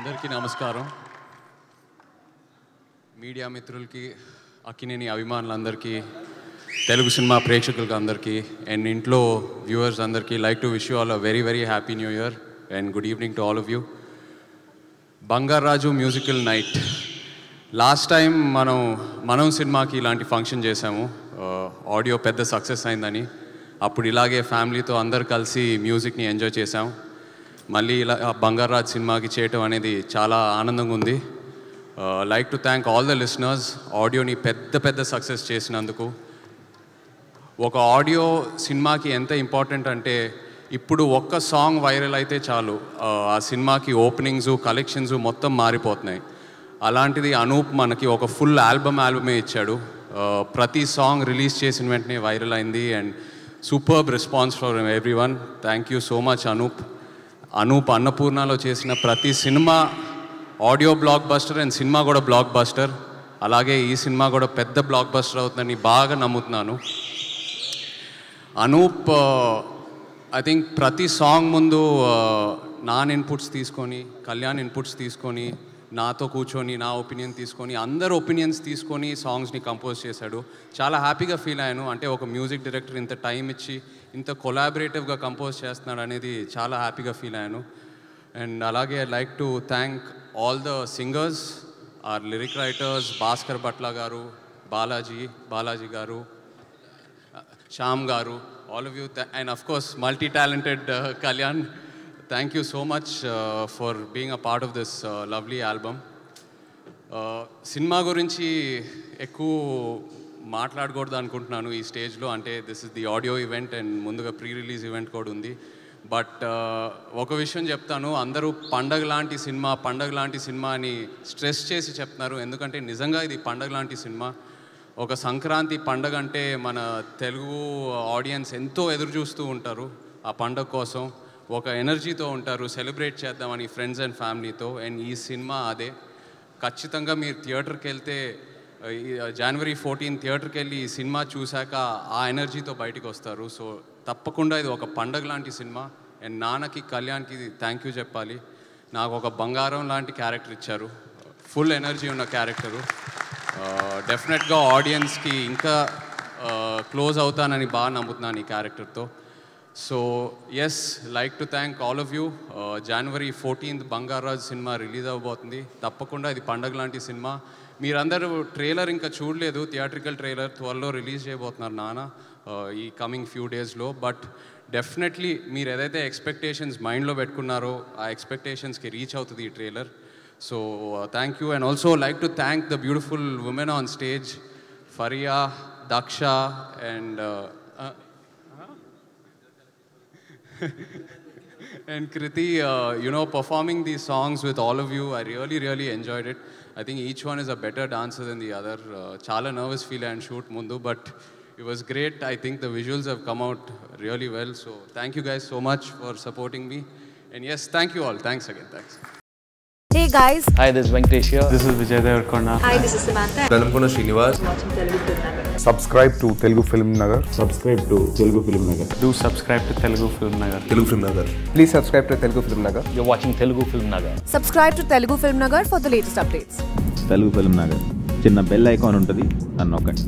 అందరికీ నమస్కారం మీడియా మిత్రులకి అక్కినేని అభిమానులందరికీ తెలుగు సినిమా ప్రేక్షకులకి అందరికీ అండ్ ఇంట్లో వ్యూవర్స్ అందరికీ like to wish you all a very very happy new year and good evening to all of you Bangarraju musical night last time మనం మనం సినిమాకి ఇలాంటి ఫంక్షన్ చేశాము ఆడియో పెద్ద సక్సెస్ అయిందని అప్పుడు ఇలాగే ఫ్యామిలీతో అందరు కలిసి మ్యూజిక్ని ఎంజాయ్ చేసాం మళ్ళీ ఇలా బంగారాజ్ సినిమాకి చేయటం అనేది చాలా ఆనందంగా ఉంది like to thank all the listeners ఆడియోని పెద్ద పెద్ద సక్సెస్ చేసినందుకు ఒక ఆడియో సినిమాకి ఎంత ఇంపార్టెంట్ అంటే ఇప్పుడు ఒక్క సాంగ్ వైరల్ అయితే చాలు ఆ, ఆ సినిమాకి ఓపెనింగ్స్ కలెక్షన్స్ మొత్తం మారిపోతున్నాయి అలాంటిది అనూప్ మనకి ఒక ఫుల్ ఆల్బమ్ ఆల్బమే ఇచ్చాడు ఆ, ప్రతి సాంగ్ రిలీజ్ చేసిన వెంటనే వైరల్ అయింది and superb response for every one thank you so much Anup Anup అన్నపూర్ణలో చేసిన ప్రతి cinema audio blockbuster and cinema కూడా బ్లాక్ బస్టర్ అలాగే ఈ సినిమా కూడా పెద్ద బ్లాక్ బస్టర్ అవుతుందని బాగా నమ్ముతున్నాను అనూప్ ఐ థింక్ ప్రతి సాంగ్ ముందు నాన్ ఇన్పుట్స్ తీసుకొని కళ్యాణ్ ఇన్పుట్స్ తీసుకొని నాతో కూర్చొని నా ఒపీనియన్ తీసుకొని అందరు ఒపీనియన్స్ తీసుకొని సాంగ్స్ని కంపోజ్ చేశాడు చాలా హ్యాపీగా ఫీల్ అయ్యాను అంటే ఒక మ్యూజిక్ డైరెక్టర్ ఇంత టైం ఇచ్చి ఇంత కొలాబరేటివ్గా కంపోజ్ చేస్తున్నాడు అనేది చాలా హ్యాపీగా ఫీల్ అయ్యాను అండ్ అలాగే I like to thank all the singers are lyric writers Bhaskar Bhatla garu Balaji Balaji garu Shyam garu all of you and of course multi talented Kalyan thank you so much for being a part of this lovely album cinema గురించి ఎక్కువ మాట్లాడకూడదు అనుకుంటున్నాను ఈ స్టేజ్లో అంటే this is the audio event and ముందుగా pre release event కూడా ఉంది బట్ ఒక విషయం చెప్తాను అందరూ పండగ లాంటి సినిమా పండగ లాంటి సినిమా అని స్ట్రెస్ చేసి చెప్తున్నారు ఎందుకంటే నిజంగా ఇది పండగ లాంటి సినిమా ఒక సంక్రాంతి పండగ అంటే మన తెలుగు ఆడియన్స్ ఎంతో ఎదురు చూస్తూ ఉంటారు ఆ పండగ కోసం ఒక ఎనర్జీతో ఉంటారు సెలబ్రేట్ చేద్దామని ఫ్రెండ్స్ అండ్ ఫ్యామిలీతో అండ్ ఈ సినిమా అదే ఖచ్చితంగా మీరు థియేటర్కి వెళ్తే ఈ జనవరి ఫోర్టీన్ థియేటర్కి వెళ్ళి ఈ సినిమా చూశాక ఆ ఎనర్జీతో బయటికి వస్తారు సో తప్పకుండా ఇది ఒక పండగ లాంటి సినిమా అండ్ నాన్నకి కళ్యాణ్కి థ్యాంక్ యూ చెప్పాలి నాకు ఒక బంగారం లాంటి క్యారెక్టర్ ఇచ్చారు ఫుల్ ఎనర్జీ ఉన్న క్యారెక్టరు డెఫినెట్గా ఆడియన్స్కి ఇంకా క్లోజ్ అవుతానని బాగా నమ్ముతున్నాను ఈ క్యారెక్టర్తో so yes like to thank all of you జనవరి ఫోర్టీన్త్ బంగారాజ్ సినిమా రిలీజ్ అవ్వబోతుంది తప్పకుండా ఇది పండగ లాంటి సినిమా మీరందరూ ట్రైలర్ ఇంకా చూడలేదు థియేట్రికల్ ట్రైలర్ త్వరలో రిలీజ్ చేయబోతున్నారు నాన్న uh, ఈ కమింగ్ ఫ్యూ డేస్లో బట్ డెఫినెట్లీ మీరు ఏదైతే ఎక్స్పెక్టేషన్స్ మైండ్లో పెట్టుకున్నారో ఆ ఎక్స్పెక్టేషన్స్కి రీచ్ అవుతుంది ఈ trailer so thank you and also like to thank the beautiful women on stage Faria Daksha and and Kriti, uh, you know, performing these songs with all of you, I really, really enjoyed it. I think each one is a better dancer than the other. Uh, Chala nervous feel and shoot mundu, but it was great. I think the visuals have come out really well. So thank you guys so much for supporting me. And yes, thank you all. Thanks again. Thanks. Hey guys, Hi, this is Venkatesh here. This is Vijay Devarkonda. hi, this is Samantha. Velankonda Srinivas subscribe to Telugu Film Nagar. Subscribe to Telugu film Nagar Do subscribe to Telugu Film Nagar. Telugu film Nagar Please subscribe to Telugu Film Nagar. You're watching Telugu Film Nagar. Subscribe to Telugu Film Nagar for the latest updates. Telugu film Nagar చిన్న bell icon ఉంటుంది అని నొక్కండి